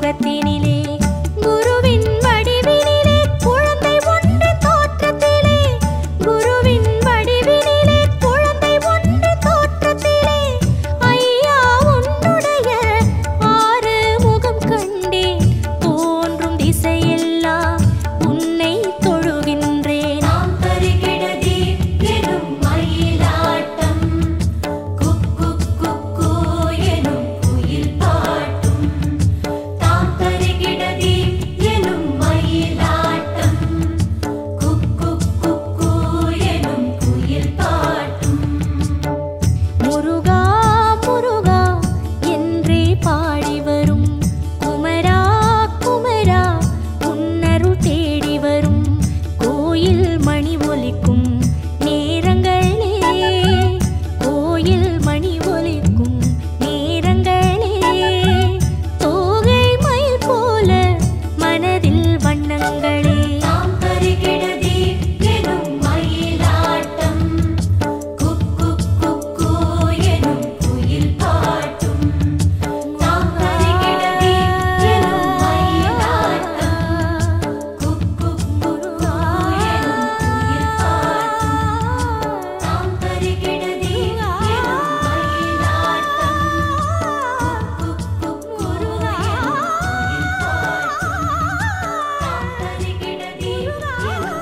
முகத்தினிலே குருவின் வடிவினிலே குழந்தை ஒன்று தோற்றத்திலே குருவின் வடிவினிலே குழந்தை ஒன்று தோற்றத்திலே ஐயா உன்னுடைய ஆறு முகம் கண்டேன் தோன்றும் திசையெல்லாம் உன்னை தொழுகின்றேன் நாம் தருகிடதே எனும் மயிலாட்டம் குக்கு குக்கு எனும் குயில் பாட்டும் தாம் தருகிடதே எனும் மயிலாட்டம் குக்கு குக்கு எனும் குயில் பாட்டும் முருகா முருகா என்றே பாடி வரும் குமரா குமரா உன்னருள் தேடி வரும் கோயில் மணி ஒலிக்கும் நேரங்களே கோயில் மணி ஒலிக்கும் நேரங்களே தோகை மயில் போல மனதில் வண்ணங்களே நாம் தருகிடதே எனும் மயிலாட்டம் குக்கு குக்கு எனும் குயில் பாட்டும் நாம் தருகிடதே எனும் மயிலாட்டம் குக்கு குக்கு எனும் குயில் பாட்டும் நாம் தருகிடதே எனும் மயிலாட்டம் குக்கு குக்கு எனும் குயில் பாட்டும் தாம் தருகிடதே எனும்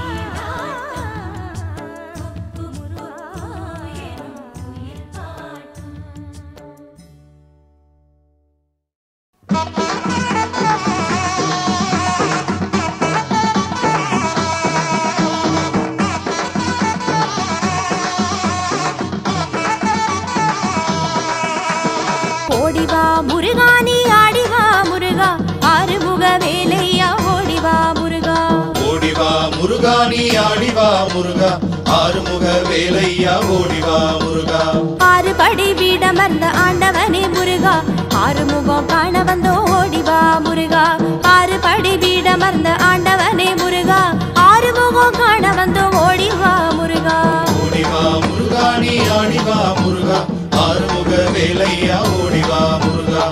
மயிலாட்டம் குக்கு குக்கு எனும் குயில் பாட்டும் ஓடிவா முருகா நீ ஆடிவா முருகா ஆறுமுக வேலையா ஓடிவா முருகா ஓடிவா முருகா நீ ஆடிவா முருகா ஆறுமுக வேலையா ஓடிவா முருகா ஆறு படி வீடமர்ந்த ஆண்டவனே முருகா ஆறுமுகம் காண வந்தோ ஓடிவா முருகா ஆறு படி வீடமர்ந்த ஆண்டவனே முருகா ஆறுமுகம் காண வந்தோ ஓடிவா முருகா ஓடிவா முருகா நீ ஆடிவா முருகா ஆறுமுக வேலையா ஓடிவா முருகா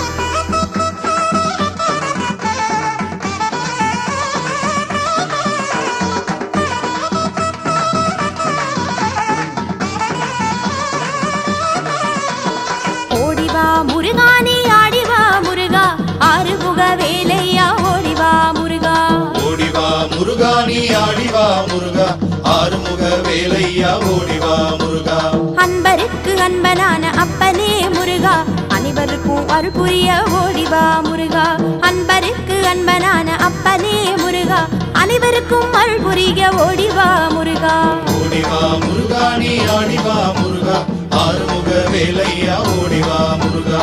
ஓடிவா முருகா நீ ஆடிவா முருகா ஆறுமுக வேலையா ஓடிவா முருகா ஓடிவா முருகா நீ ஆடிவா முருகா ஆறுமுக வேலையா ஓடிவா முருகா அன்பருக்கு அன்பனான அப்பனே முருகா அனைவருக்கும் அருள் புரிய ஓடிவா முருகா அன்பருக்கு அன்பனான அப்பனே முருகா அனைவருக்கும் அருள் புரிய ஓடிவா முருகா ஓடிவா முருகா நீ ஆடிவா முருகா ஆறுமுக வேலையா ஓடிவா முருகா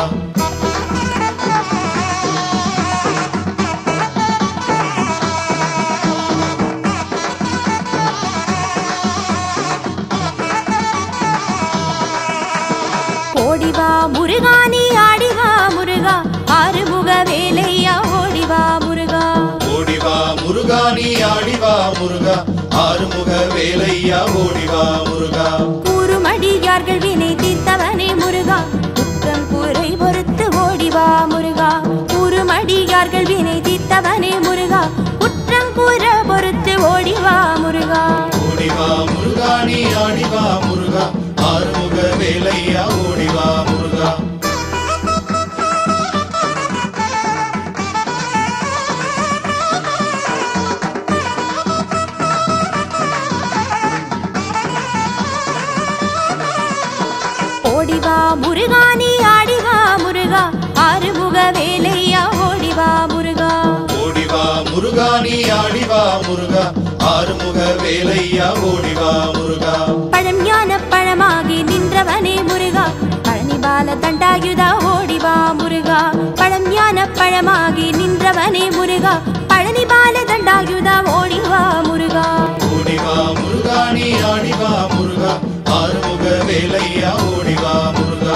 ஓடிவா முருகா நீ ஆடிவா முருகா ஆறுமுக வேலையா ஓடிவா முருகா ஓடிவா முருகா நீ ஆடிவா முருகா ஆறுமுக வேலையா ஓடிவா முருகா கூறுமடியார்கள் வினை தீர்த்தவனே முருகா குற்றம் குறை பொறுத்து ஓடிவா முருகா கூறுமடியார்கள் வினை தீர்த்தவனே முருகா குற்றம் கூற பொறுத்து ஓடிவா முருகா ஓடிவா முருகா நீ ஆடிவா முருகா ஆறுமுக வேலையா ஓடிவா முருகா ஓடிவா முருகா நீ ஆடிவா முருகா ஆறுமுக வேலையா ஓடிவா முருகா ஓடிவா முருகா நீ ஆடிவா முருகா ஆறுமுக வேலையா ஓடிவா முருகா பழம் ஞான பழமாகி நின்றவனே முருகா பழனி பால தண்டாயுதா ஓடிவா முருகா பழம் ஞான பழமாகி நின்றவனே முருகா பழனி பால தண்டாயுதா ஓடிவா முருகா ஓடிவா முருகா நீ ஆடிவா முருகா ஆறுமுக வேலையா ஓடிவா முருகா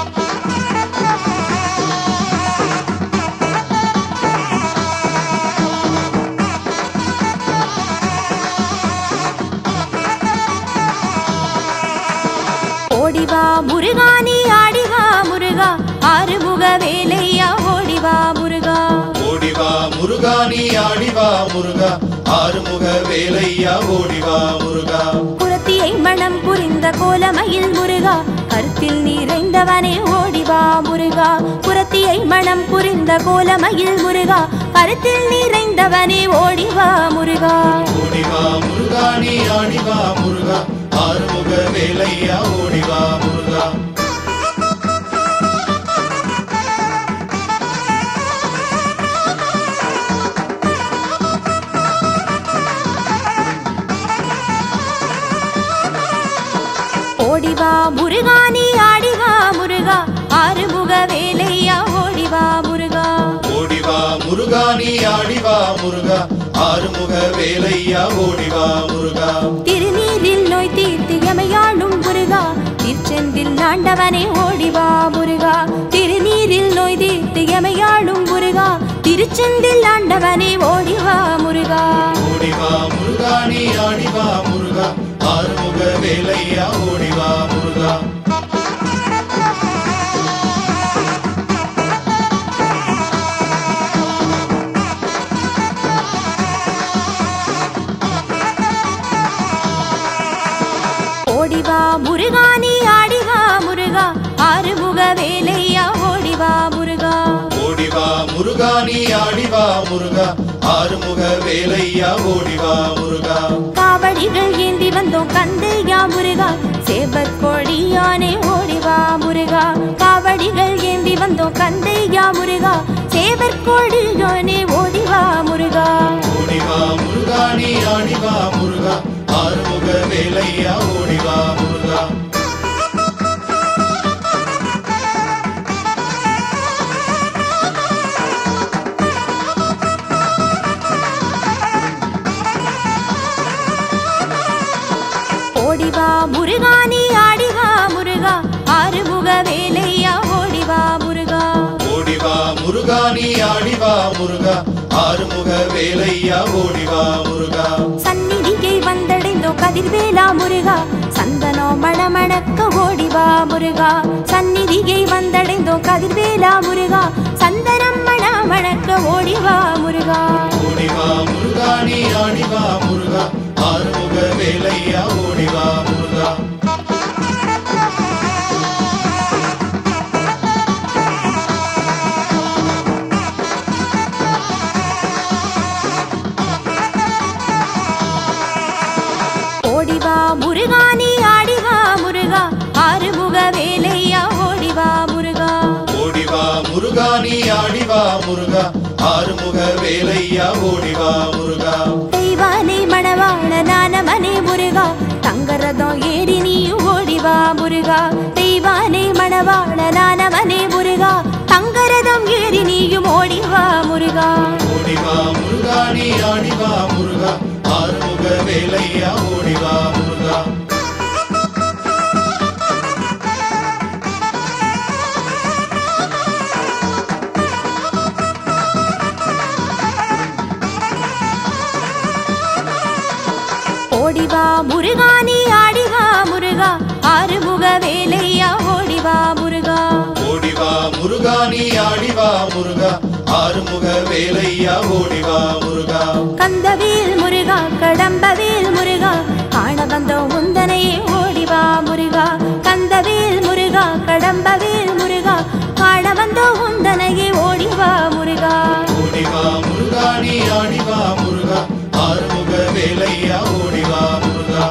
ஓடிவா முருகா நீ ஆடிவா முருகா ஆறுமுக வேலையா ஓடிவா முருகா முருகா நீ ஆடிவா முருகா ஆறுமுக வேலையா ஓடிவா முருகா புறத்தியை மனம் புரிந்த கோலமயில் முருகா கருத்தில் நிறைந்தவனே ஓடிவா முருகா புறத்தியை மனம் புரிந்த கோலமயில் முருகா கருத்தில் நிறைந்தவனே ஓடிவா முருகா ஓடிவா முருகா நீ ஆடிவா முருகா ஆறுமுக வேலையா ஓடிவா முருகா ஓடிவா முருகா நீ ஆடிவா முருகா ஆறுமுக வேலையா ஓடிவா முருகா ஓடிவா முருகா நீ ஆடிவா முருகா ஆறுமுக வேலையா ஓடிவா முருகா திருநீரில் நோய் தீர்த்து எமையாளும் முருகா திருச்செந்தில் ஆண்டவனே ஓடிவா முருகா திருநீரில் நோய் தீர்த்து எமையாளும் முருகா திருச்செந்தில் ஆண்டவனே ஓடிவா முருகா ஓடிவா முருகா நீ ஆடிவா முருகா ஆறுமுக வேலையா ஓடிவா முருகா ஓடிவா முருகா நீ ஆடிவா முருகா ஆறுமுக வேலையா ஓடிவா முருகா ஓடிவா முருகா நீ ஆடிவா முருகா ஆறுமுக வேலையா ஓடிவா முருகா காவடிகள் ஏந்தி வந்தோம் கந்தையா முருகா சேவர் கொடியானே ஓடிவா முருகா காவடிகள் ஏந்தி வந்தோம் கந்தையா முருகா சேவர் கொடியானே ஓடிவா முருகா ஓடிவா முருகா நீ ஆடிவா முருகா ஆறுமுக வேலையா ஓடிவா முருகா ஓடிவா முருகா நீ ஆடிவா முருகா ஆறுமுக வேலையா ஓடிவா முருகா ஓடிவா முருகா நீ ஆடிவா முருகா ஆறுமுக வேலையா ஓடிவா முருகா சந்நிதியை வந்தடைந்தோ கதிர்வேலா முருகா சந்தனோ மணமணக்க ஓடிவா முருகா சந்நிதியை வந்தடைந்தோ கதிர்வேலா முருகா சந்தனம் மணமணக்க ஓடிவா முருகா ஓடிவா முருகா நீ ஆடிவா முருகா ஆறுமுக வேலையா ஓடிவா முருகா ஓடிவா முருகா நீ ஆடிவா முருகா ஆறுமுக வேலையா ஓடிவா முருகா ஓடிவா முருகா நீ ஆடிவா முருகா ஆறுமுக வேலையா ஓடிவா முருகா தெய்வானை மணவாள நானமனே முருகா தங்கரதம் ஏறி நீயும் ஓடிவா முருகா தெய்வானை மணவாள நானமனே முருகா தங்கரதம் ஏறி நீயும் ஓடிவா முருகா ஓடிவா முருகா நீ ஆடிவா முருகா ஆறுமுக வேலையா ஓடிவா முருகா ஓடிவா முருகா நீ ஆடிவா முருகா ஆறுமுக வேலையா ஓடிவா முருகா ஓடிவா முருகா நீ ஆடிவா முருகா ஆறுமுக வேலையா ஓடிவா முருகா கந்தவேல் முருகா கடம்பவேல் முருகா காண வந்த முந்தனையே ஓடிவா முருகா கந்தவேல் முருகா கடம்பவேல் முருகா காண வந்த முந்தனையே ஓடிவா முருகா ஓடிவா முருகா நீ ஆடிவா முருகா ஆறுமுக வேலையா ஓடிவா முருகா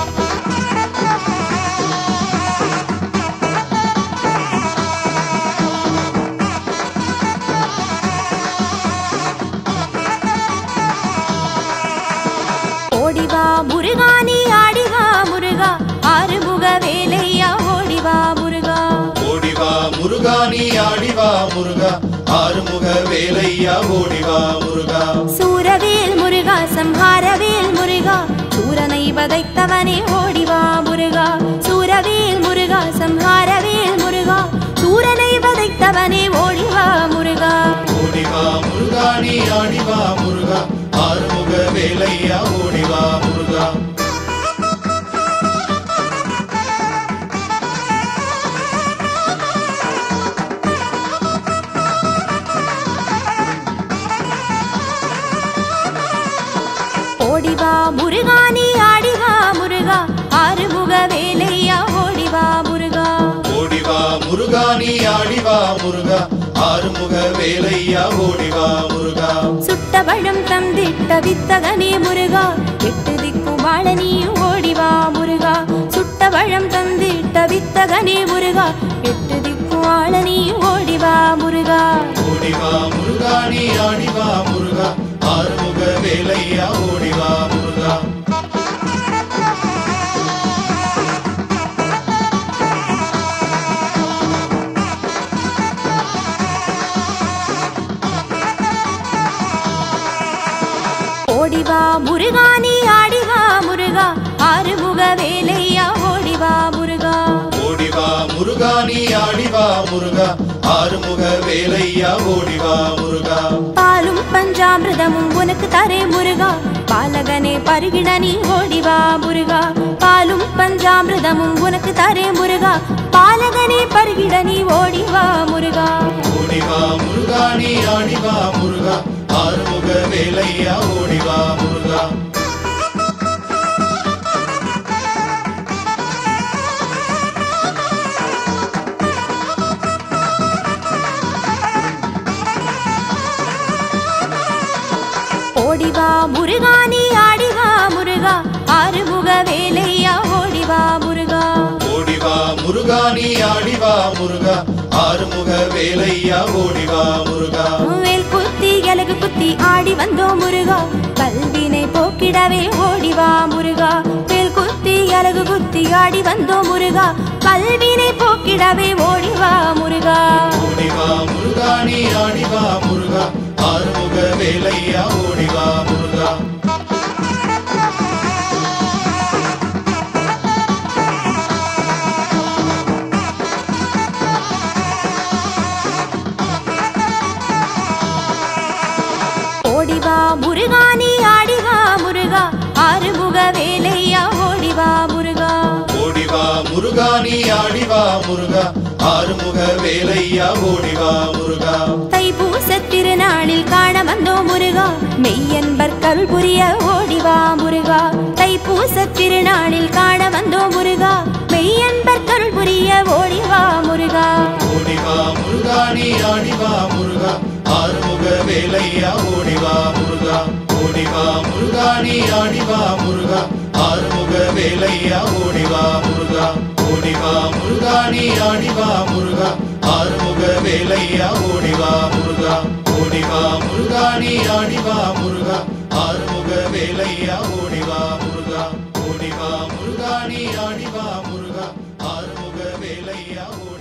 ஓடிவா முருகா நீ ஆடிவா முருகா ஆறுமுக வேலையா ஓடிவா முருகா ஓடிவா முருகா நீ ஆடிவா முருகா ஆறுமுக வேலையா ஓடிவா முருகா சூரவேல் முருகா சம்ஹாரவேல் முருகா சூரனை வதைத்தவனே ஓடிவா முருகா சூரவேல் முருகா சம்ஹாரவேல் முருகா சூரனை வதைத்தவனே ஓடிவா முருகா ஓடிவா முருகா நீ ஆடிவா முருகா ஆறுமுக வேலையா ஓடிவா முருகா ஓடிவா முருகா நீ ஆடிவா முருகா ஆறுமுக வேலையா ஓடிவா முருகா ஓடிவா முருகா நீ ஆடிவா முருகா ஆறுமுக வேலையா ஓடிவா முருகா சுட்ட பழம் தந்திட்ட வித்தகனே முருகா எட்டு திக்கும் வாழ நீயும் ஓடிவா முருகா சுட்ட பழம் தந்திட்ட வித்தகனே முருகா எட்டு திக்கும் வாழ நீயும் ஓடிவா முருகா ஓடிவா முருகா நீ ஆடிவா முருகா ஆறுமுக வேலையா ஓடிவா முருகா ஓடிவா முருகா நீ ஆடிவா முருகா ஆறுமுக வேலையா ஓடிவா முருகா ஓடிவா முருகா நீ ஆடிவா முருகா ஆறுமுக வேலையா ஓடிவா முருகா பாலும் பஞ்சாமிரதமும் உனக்கு தரே முருகா பாலகனே பருகிட நீ ஓடிவா முருகா பாலும் பஞ்சாமிரதமும் உனக்கு தரே முருகா பாலகனே பருகிட நீ ஓடிவா முருகா ஓடிவா முருகா நீ ஆடிவா முருகா ஆறுமுக வேலையா ஓடிவா முருகா ஓடிவா முருகா நீ ஆடிவா முருகா ஆறுமுக வேலையா ஓடிவா முருகா ஓடிவா முருகா நீ ஆடிவா முருகா ஆறுமுக வேலையா ஓடிவா முருகா வேல் குத்தி எலகு குத்தி ஆடி வந்தோம் முருகா கல்வினை போக்கிடவே ஓடிவா முருகா வேல் குத்தி எலகு குத்தி ஆடி வந்தோம் முருகா கல்வினை போக்கிடவே ஓடிவா முருகா ஓடிவா முருகா நீ ஆடிவா முருகா ஆறுமுக வேலையா ஓடிவா முருகா ஓடிவா முருகா நீ ஆடிவா முருகா ஆறுமுக வேலையா ஓடிவா முருகா ஓடிவா முருகா நீ ஆடிவா முருகா ஆறுமுக வேலையா ஓடிவா முருகா தைப்பூச திருநாளில் காண வந்தோம் முருகா மெய்யன்பர் கருள் புரிய ஓடிவா முருகா தைப்பூச திருநாளில் காண வந்தோம் முருகா மெய்யன்பர் கருள் புரிய ஓடிவா முருகா ஓடிவா முருகா நீ ஆடிவா முருகா ஆறுமுக வேலையா ஓடிவா முருகா ஓடிவா முருகா நீ ஆடிவா முருகா ஆறுமுக வேலையா ஓடிவா முருகா ஓடிவா முருகா நீ ஆடிவா முருகா ஆறுமுக வேலையா ஓடிவா முருகா ஓடிவா முருகா நீ ஆடிவா முருகா ஆறுமுக வேலையா ஓடிவா முருகா ஓடிவா முருகா நீ ஆடிவா முருகா ஆறுமுக வேலையா ஓடிவா